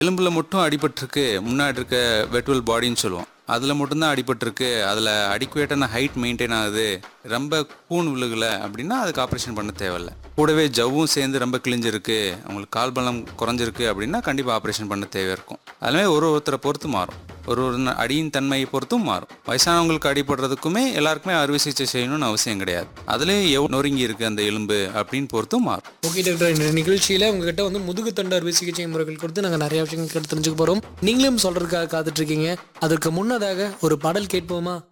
எலும்புல மட்டும் அடிபட்டிருக்கு முன்னாடி இருக்க வெட்டுவல் பாடின்னு சொல்லுவோம் அதில் மட்டும்தான் அடிபட்டிருக்கு அதில் அடிக்குவேட்டான ஹைட் மெயின்டைன் ஆகுது ரொம்ப கூன் விழுகல அப்படின்னா அதுக்கு ஆப்ரேஷன் பண்ண தேவையில்ல கூடவே ஜவ்வும் சேர்ந்து ரொம்ப கிழிஞ்சிருக்கு அவங்களுக்கு கால் பலம் குறைஞ்சிருக்கு அப்படின்னா கண்டிப்பாக ஆப்ரேஷன் பண்ண தேவை இருக்கும் அதுவே ஒரு ஒருத்தரை பொறுத்து மாறும் ஒரு ஒரு ந- அடியின் தன்மையை பொறுத்தும் மாறும் வயசானவங்களுக்கு அடிபடுறதுக்குமே எல்லாருக்குமே அறுவை சிகிச்சை செய்யணும்னு அவசியம் கிடையாது அதுலேயும் எவ்வளோ நொறுங்கி இருக்கு அந்த எலும்பு அப்படின்னு பொறுத்தும் மாறும் ஓகே டாக்டர் இந்த நிகழ்ச்சியில் உங்ககிட்ட வந்து முதுகுத்தண்டு அறுவை சிகிச்சை முறைகள் குறித்து நாங்கள் நிறைய விஷயங்கள் கேட்டு தெரிஞ்சுக்க போகிறோம் நீங்களும் சொல்கிறதுக்காக காத்துட்ருக்கீங்க அதற்கு முன்னதாக ஒரு பாடல் கேட்போமா